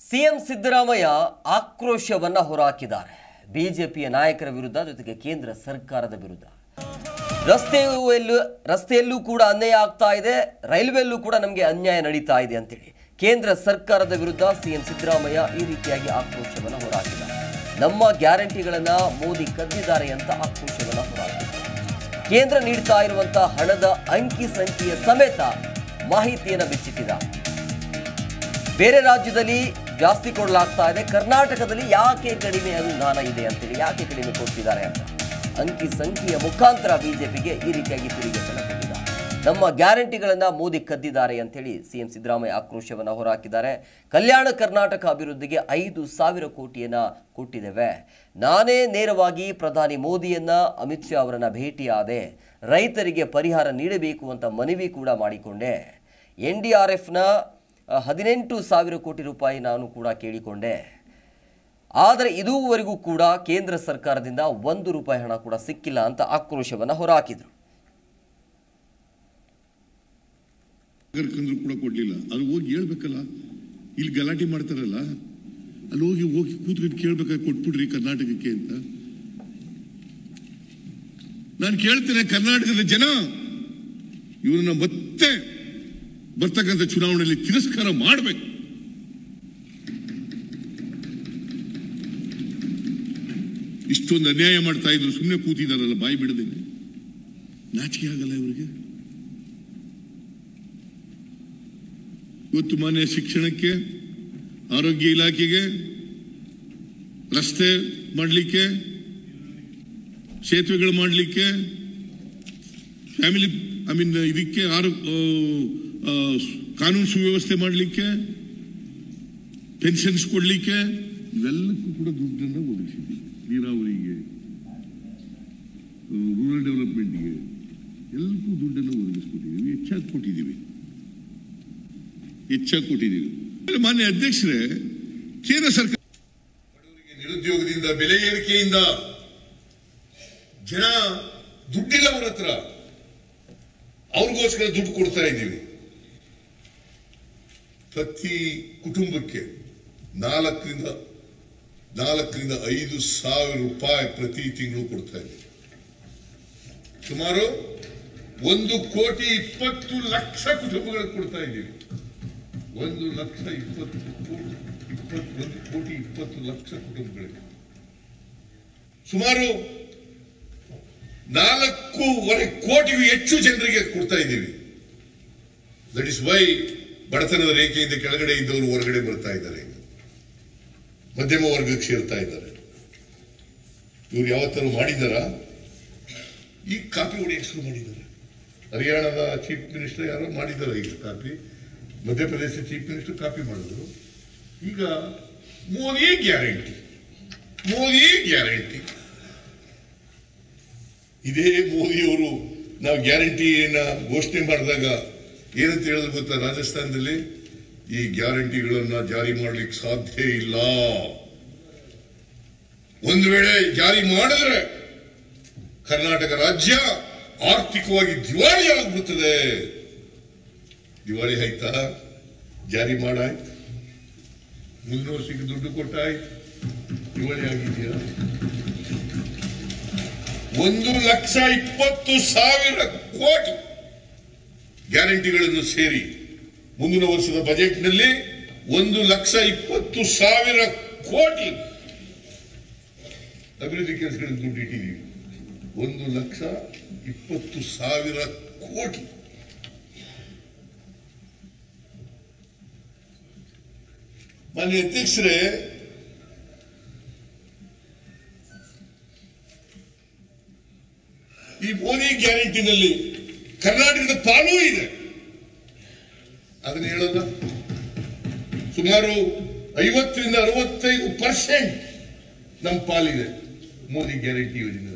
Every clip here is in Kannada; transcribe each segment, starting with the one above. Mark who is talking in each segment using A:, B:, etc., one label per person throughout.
A: ಸಿಎಂ ಸಿದ್ದರಾಮಯ್ಯ ಆಕ್ರೋಶವನ್ನ ಹೊರಹಾಕಿದ್ದಾರೆ ಬಿಜೆಪಿಯ ನಾಯಕರ ವಿರುದ್ಧ ಜೊತೆಗೆ ಕೇಂದ್ರ ಸರ್ಕಾರದ ವಿರುದ್ಧ ರಸ್ತೆಯಲ್ಲೂ ರಸ್ತೆಯಲ್ಲೂ ಕೂಡ ಅನ್ಯಾಯ ಆಗ್ತಾ ಇದೆ ರೈಲ್ವೆಯಲ್ಲೂ ಕೂಡ ನಮಗೆ ಅನ್ಯಾಯ ನಡೀತಾ ಇದೆ ಅಂತೇಳಿ ಕೇಂದ್ರ ಸರ್ಕಾರದ ವಿರುದ್ಧ ಸಿಎಂ ಸಿದ್ದರಾಮಯ್ಯ ಈ ರೀತಿಯಾಗಿ ಆಕ್ರೋಶವನ್ನು ಹೊರಹಾಕಿದ್ದಾರೆ ನಮ್ಮ ಗ್ಯಾರಂಟಿಗಳನ್ನ ಮೋದಿ ಕದ್ದಿದ್ದಾರೆ ಅಂತ ಆಕ್ರೋಶವನ್ನು ಹೊರಹಾಕಿದ್ದಾರೆ ಕೇಂದ್ರ ನೀಡ್ತಾ ಇರುವಂತಹ ಹಣದ ಅಂಕಿ ಸಂಖ್ಯೆಯ ಸಮೇತ ಮಾಹಿತಿಯನ್ನು ಬಿಚ್ಚಿಟ್ಟಿದ್ದಾರೆ ಬೇರೆ ರಾಜ್ಯದಲ್ಲಿ ಜಾಸ್ತಿ ಕೊಡಲಾಗ್ತಾ ಇದೆ ಕರ್ನಾಟಕದಲ್ಲಿ ಯಾಕೆ ಕಡಿಮೆ ಅನುದಾನ ಇದೆ ಅಂತೇಳಿ ಯಾಕೆ ಕಡಿಮೆ ಕೊಡ್ತಿದ್ದಾರೆ ಅಂತ ಅಂಕಿ ಸಂಖ್ಯೆಯ ಮುಖಾಂತರ ಬಿಜೆಪಿಗೆ ಈ ರೀತಿಯಾಗಿ ತಿರುಗೇಟನ್ನು ಕೊಟ್ಟಿದ್ದಾರೆ ನಮ್ಮ ಗ್ಯಾರಂಟಿಗಳನ್ನ ಮೋದಿ ಕದ್ದಿದ್ದಾರೆ ಅಂತೇಳಿ ಸಿಎಂ ಸಿದ್ದರಾಮಯ್ಯ ಆಕ್ರೋಶವನ್ನು ಹೊರಹಾಕಿದ್ದಾರೆ ಕಲ್ಯಾಣ ಕರ್ನಾಟಕ ಅಭಿವೃದ್ಧಿಗೆ ಐದು ಸಾವಿರ ಕೋಟಿಯನ್ನ ಕೊಟ್ಟಿದ್ದೇವೆ ನಾನೇ ನೇರವಾಗಿ ಪ್ರಧಾನಿ ಮೋದಿಯನ್ನ ಅಮಿತ್ ಶಾ ಅವರನ್ನ ಭೇಟಿಯಾದೆ ರೈತರಿಗೆ ಪರಿಹಾರ ನೀಡಬೇಕು ಅಂತ ಮನವಿ ಕೂಡ ಮಾಡಿಕೊಂಡೆ ಎನ್ ಡಿ ಆರ್ ಎಫ್ನ ಹದಿನೆಂಟು ಸಾವಿರ ಕೋಟಿ ರೂಪಾಯಿ ನಾನು ಕೂಡ ಕೇಳಿಕೊಂಡೆ ಆದರೆ ಇದುವರೆಗೂ ಕೂಡ ಕೇಂದ್ರ ಸರ್ಕಾರದಿಂದ ಒಂದು ರೂಪಾಯಿ ಹಣ ಕೂಡ ಸಿಕ್ಕಿಲ್ಲ ಅಂತ ಆಕ್ರೋಶವನ್ನು ಹೊರಹಾಕಿದರು
B: ಕರ್ಕಂದ್ರು ಕೂಡ ಕೊಡ್ಲಿಲ್ಲ ಅದು ಹೋಗಿ ಹೇಳ್ಬೇಕಲ್ಲ ಇಲ್ಲಿ ಗಲಾಟೆ ಮಾಡ್ತಾರಲ್ಲ ಅಲ್ಲಿ ಹೋಗಿ ಹೋಗಿ ಕೂತ್ಕೊಂಡು ಕೇಳ್ಬೇಕಾಗಿ ಕೊಟ್ಬಿಡ್ರಿ ಕರ್ನಾಟಕಕ್ಕೆ ಅಂತ ನಾನು ಕೇಳ್ತೇನೆ ಕರ್ನಾಟಕದ ಜನ ಇವರನ್ನ ಮತ್ತೆ ಬರ್ತಕ್ಕಂಥ ಚುನಾವಣೆಯಲ್ಲಿ ತಿರಸ್ಕಾರ ಮಾಡಬೇಕು ಇಷ್ಟೊಂದು ಅನ್ಯಾಯ ಮಾಡ್ತಾ ಇದ್ರು ಸುಮ್ಮನೆ ಕೂತಿದಾರಲ್ಲ ಬಾಯಿ ಬಿಡದೇನೆ ನಾಚಿಕೆ ಆಗಲ್ಲ ಇವರಿಗೆ ಇವತ್ತು ಮಾನ್ಯ ಶಿಕ್ಷಣಕ್ಕೆ ಆರೋಗ್ಯ ಇಲಾಖೆಗೆ ರಸ್ತೆ ಮಾಡಲಿಕ್ಕೆ ಸೇತುವೆಗಳು ಮಾಡಲಿಕ್ಕೆ ಫ್ಯಾಮಿಲಿ ಐ ಮೀನ್ ಇದಕ್ಕೆ ಆರೋ ಆ, ಆ, ಕಾನೂನು ಸುವ್ಯವಸ್ಥೆ ಮಾಡಲಿಕ್ಕೆ ಪೆನ್ಷನ್ಸ್ ಕೊಡಲಿಕ್ಕೆ ಇವೆಲ್ಲಕ್ಕೂ ಕೂಡ ದುಡ್ಡನ್ನು ಒದಗಿಸಿದ್ದೀವಿ ನೀರಾವರಿಗೆ ರೂರಲ್ ಡೆವಲಪ್ಮೆಂಟ್ಗೆ ಎಲ್ಲಕ್ಕೂ ದುಡ್ಡನ್ನು ಒದಗಿಸ್ಕೊಟ್ಟಿದ್ದೀವಿ ಹೆಚ್ಚಾಗಿ ಕೊಟ್ಟಿದ್ದೀವಿ ಹೆಚ್ಚಾಗಿ ಕೊಟ್ಟಿದ್ದೀವಿ ಆಮೇಲೆ ಮಾನ್ಯ ಅಧ್ಯಕ್ಷರೇ ಕೇಂದ್ರ ಸರ್ಕಾರ ಬಡವರಿಗೆ ನಿರುದ್ಯೋಗದಿಂದ ಬೆಲೆ ಏರಿಕೆಯಿಂದ ಜನ ದುಡ್ಡಿಲ್ಲ ಅವ್ರ ಹತ್ರ ಅವ್ರಿಗೋಸ್ಕರ ದುಡ್ಡು ಕೊಡ್ತಾ ಇದ್ದೀವಿ ಪ್ರತಿ ಕುಟುಂಬಕ್ಕೆ ನಾಲ್ಕರಿಂದ ನಾಲ್ಕರಿಂದ ಐದು ಸಾವಿರ ರೂಪಾಯಿ ಪ್ರತಿ ತಿಂಗಳು ಕೊಡ್ತಾ ಇದ್ದೀವಿ ಸುಮಾರು ಒಂದು ಕೋಟಿ ಇಪ್ಪತ್ತು ಲಕ್ಷ ಕುಟುಂಬಗಳಿಗೆ ಕೊಡ್ತಾ ಇದ್ದೀವಿ ಒಂದು ಲಕ್ಷ ಇಪ್ಪತ್ತು ಕೋಟಿ ಇಪ್ಪತ್ತು ಒಂದು ಕೋಟಿ ಇಪ್ಪತ್ತು ಲಕ್ಷ ಕುಟುಂಬಗಳಿಗೆ ಸುಮಾರು ನಾಲ್ಕೂವರೆ ಕೋಟಿಗೂ ಹೆಚ್ಚು ಜನರಿಗೆ ಕೊಡ್ತಾ ಇದ್ದೀವಿ ದಟ್ ಇಸ್ ವೈ ಬಡತನದ ರೇಖೆಯಿಂದ ಕೆಳಗಡೆ ಇದ್ದವರು ಹೊರಗಡೆ ಬರ್ತಾ ಇದ್ದಾರೆ ಈಗ ಮಧ್ಯಮ ವರ್ಗಕ್ಕೆ ಸೇರ್ತಾ ಇದ್ದಾರೆ ಇವ್ರು ಯಾವತ್ತಾರು ಮಾಡಿದಾರಾ ಈಗ ಕಾಪಿ ಹೊಡೆಯಕ್ಕೆ ಶುರು ಮಾಡಿದ್ದಾರೆ ಹರಿಯಾಣದ ಚೀಫ್ ಮಿನಿಸ್ಟರ್ ಯಾರೋ ಮಾಡಿದ್ದಾರೆ ಈಗ copy Madhya Pradesh chief minister copy ಮಾಡಿದ್ರು ಈಗ ಮೋದಿ ಗ್ಯಾರಂಟಿ ಮೋದಿ ಗ್ಯಾರಂಟಿ ಇದೇ ಮೋದಿಯವರು ನಾವು ಗ್ಯಾರಂಟಿಯನ್ನ ಘೋಷಣೆ ಮಾಡಿದಾಗ ಏನಂತ ಹೇಳಿದ್ರು ಗೊತ್ತಾ ರಾಜಸ್ಥಾನದಲ್ಲಿ ಈ ಗ್ಯಾರಂಟಿಗಳನ್ನ ಜಾರಿ ಮಾಡ್ಲಿಕ್ಕೆ ಸಾಧ್ಯ ಇಲ್ಲ ಒಂದು ವೇಳೆ ಜಾರಿ ಮಾಡಿದ್ರೆ ಕರ್ನಾಟಕ ರಾಜ್ಯ ಆರ್ಥಿಕವಾಗಿ ದಿವಾಳಿ ಆಗ್ಬಿಡುತ್ತದೆ ದಿವಾಳಿ ಆಯ್ತಾ ಜಾರಿ ಮಾಡಾಯ್ತು ಮುಂದಿನ ವರ್ಷಕ್ಕೆ ದುಡ್ಡು ಕೊಟ್ಟಾಯ್ತು ದಿವಾಳಿ ಆಗಿದೆಯಾ ಒಂದು ಲಕ್ಷ ಇಪ್ಪತ್ತು ಸಾವಿರ ಕೋಟಿ ಗ್ಯಾರಂಟಿಗಳನ್ನು ಸೇರಿ ಮುಂದಿನ ವರ್ಷದ ಬಜೆಟ್ನಲ್ಲಿ ಒಂದು ಲಕ್ಷ ಇಪ್ಪತ್ತು ಸಾವಿರ ಕೋಟಿ ಅಭಿವೃದ್ಧಿ ಕೆಲಸಗಳಿಗೆ ದುಡ್ಡು ಇಟ್ಟಿದ್ದೀವಿ ಒಂದು ಲಕ್ಷ ಇಪ್ಪತ್ತು ಸಾವಿರ ಕೋಟಿ ಮಾನ್ಯ ಅಧ್ಯಕ್ಷರೇ ಈ ಮೋದಿ ಗ್ಯಾರಂಟಿನಲ್ಲಿ ಕರ್ನಾಟಕದ ಪಾಲೂ ಇದೆ ಅದನ್ನ ಹೇಳೋದ ಸುಮಾರು ಐವತ್ತರಿಂದ ಅರವತ್ತೈದು ಪರ್ಸೆಂಟ್ ನಮ್ಮ ಪಾಲಿದೆ ಮೋದಿ ಗ್ಯಾರಂಟಿ ಯೋಜನೆಯಲ್ಲಿ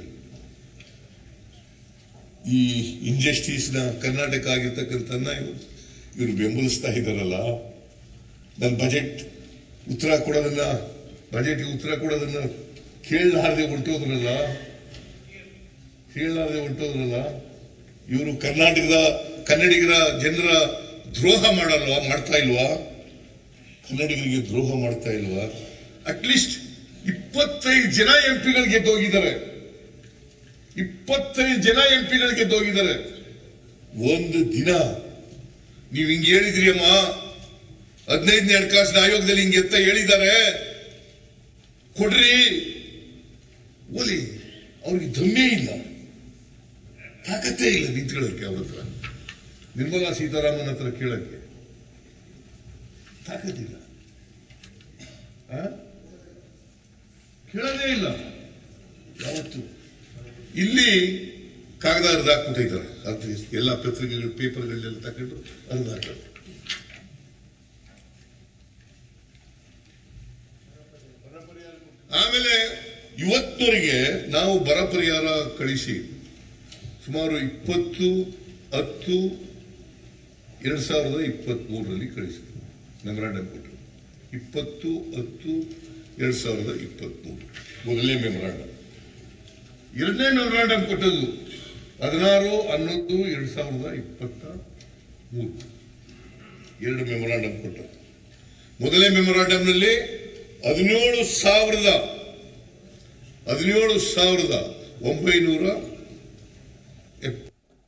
B: ಈ ಇಂಜಸ್ಟಿಸ್ನ ಕರ್ನಾಟಕ ಆಗಿರ್ತಕ್ಕಂಥನ್ನ ಇವರು ಇವರು ಬೆಂಬಲಿಸ್ತಾ ಇದ್ದಾರಲ್ಲ ನನ್ನ ಬಜೆಟ್ ಉತ್ತರ ಕೊಡೋದನ್ನ ಬಜೆಟ್ಗೆ ಉತ್ತರ ಕೊಡೋದನ್ನ ಕೇಳಲಾರದೆ ಹೊರಟೋದ್ರಲ್ಲ ಕೇಳಲಾರದೆ ಹೊರಟೋದ್ರಲ್ಲ ಇವರು ಕರ್ನಾಟಕದ ಕನ್ನಡಿಗರ ಜನರ ದ್ರೋಹ ಮಾಡಲ್ವಾ ಮಾಡ್ತಾ ಇಲ್ವಾ ಕನ್ನಡಿಗರಿಗೆ ದ್ರೋಹ ಮಾಡ್ತಾ ಇಲ್ವಾ ಅಟ್ಲೀಸ್ಟ್ ಇಪ್ಪತ್ತೈದು ಜನ ಎಂ ಪಿಗಳು ಗೆದ್ದೋಗಿದ್ದಾರೆ ಇಪ್ಪತ್ತೈದು ಜನ ಎಂ ಪಿಗಳು ಗೆದ್ದೋಗಿದ್ದಾರೆ ಒಂದು ದಿನ ನೀವು ಹಿಂಗೆ ಹೇಳಿದ್ರಿ ಅಮ್ಮ ಹದಿನೈದನೇ ಹಣಕಾಸಿನ ಆಯೋಗದಲ್ಲಿ ಹಿಂಗೆ ಎತ್ತ ಹೇಳಿದ್ದಾರೆ ಕೊಡ್ರಿ ಓಲಿ ಅವ್ರಿಗೆ ದಮ್ಮೇ ಇಲ್ಲ ತಾಕತ್ತೇ ಇಲ್ಲ ನಿಂತ್ಕೊಳ್ಳೋಕೆ ಅವ್ರ ಹತ್ರ ನಿರ್ಮಲಾ ಸೀತಾರಾಮನ್ ಹತ್ರ ಕೇಳಕ್ಕೆ ತಾಕತ್ತಿಲ್ಲ ಆ? ಕೇಳೋದೇ ಇಲ್ಲ ಯಾವತ್ತು ಇಲ್ಲಿ ಕಾಗದ ಅರ್ಧ ಹಾಕ್ಬಿಟ್ಟಿದ್ದಾರೆ ಅದು ಎಲ್ಲ ಪತ್ರಿಕೆಗಳು ಪೇಪರ್ಗಳೆಲ್ಲ ತಗೊಂಡು ಅರ್ಧ ಹಾಕೋದು ಆಮೇಲೆ ಇವತ್ತವರೆಗೆ ನಾವು ಬರ ಪರಿಹಾರ ಕಳಿಸಿ ಸುಮಾರು ಇಪ್ಪತ್ತು ಹತ್ತು ಎರಡ್ ಸಾವಿರದ ಇಪ್ಪತ್ತ್ ಮೂರರಲ್ಲಿ ಕಳಿಸಿದ್ರು ಮೆಮೊರಾಂಡಮ್ ಕೊಟ್ಟರು ಇಪ್ಪತ್ತು ಹತ್ತು ಎರಡ್ ಸಾವಿರದ ಇಪ್ಪತ್ತ್ಮೂರು ಮೊದಲನೇ ಮೆಮೊರಾಂಡಮ್ ಎರಡನೇ ಮೆಮೊರಾಂಡಮ್ ಕೊಟ್ಟದ್ದು ಹದಿನಾರು ಹನ್ನೊಂದು ಎರಡ್ ಸಾವಿರದ ಇಪ್ಪತ್ತ ಮೂರು ಎರಡು ಮೆಮೊರಾಂಡಮ್ ಕೊಟ್ಟದ್ದು ಮೊದಲನೇ ಮೆಮೊರಾಂಡಮ್ನಲ್ಲಿ ಹದಿನೇಳು ಸಾವಿರದ ಹದಿನೇಳು ಸಾವಿರದ ಒಂಬೈನೂರ ಎಪ್-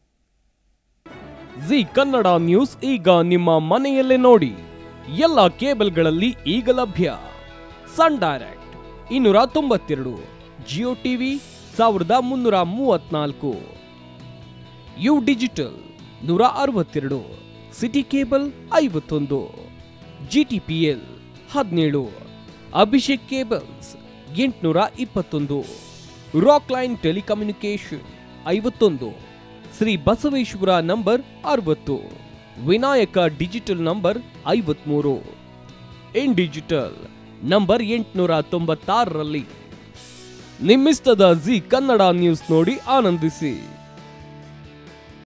C: ಜಿ ಕನ್ನಡ ನ್ಯೂಸ್ ಈಗ ನಿಮ್ಮ ಮನೆಯಲ್ಲೇ ನೋಡಿ ಎಲ್ಲ ಕೇಬಲ್ಗಳಲ್ಲಿ ಈಗ ಲಭ್ಯ ಸನ್ ಡೈರೆಕ್ಟ್ ಇನ್ನೂರ ತೊಂಬತ್ತೆರಡು ಜಿಯೋ ಟಿವಿ ಸಾವಿರದ ಮುನ್ನೂರ ಮೂವತ್ನಾಲ್ಕು ಯು ಡಿಜಿಟಲ್ ನೂರ ಅರವತ್ತೆರಡು ಸಿಟಿ ಕೇಬಲ್ ಐವತ್ತೊಂದು ಜಿಟಿಪಿಎಲ್ ಹದಿನೇಳು ಅಭಿಷೇಕ್ ಕೇಬಲ್ಸ್ ಎಂಟುನೂರ ಇಪ್ಪತ್ತೊಂದು ರಾಕ್ ಲೈನ್ ಟೆಲಿಕಮ್ಯುನಿಕೇಶನ್ ಐವತ್ತೊಂದು ಶ್ರೀ ಬಸವೇಶ್ವರ ನಂಬರ್ ಅರವತ್ತು ವಿನಾಯಕ ಡಿಜಿಟಲ್ ನಂಬರ್ ಐವತ್ಮೂರು ಇನ್ ಡಿಜಿಟಲ್ ನಂಬರ್ ಎಂಟುನೂರ ತೊಂಬತ್ತಾರರಲ್ಲಿ ನಿಮ್ಮಿಸ್ತದ ಜಿ ಕನ್ನಡ ನ್ಯೂಸ್ ನೋಡಿ ಆನಂದಿಸಿ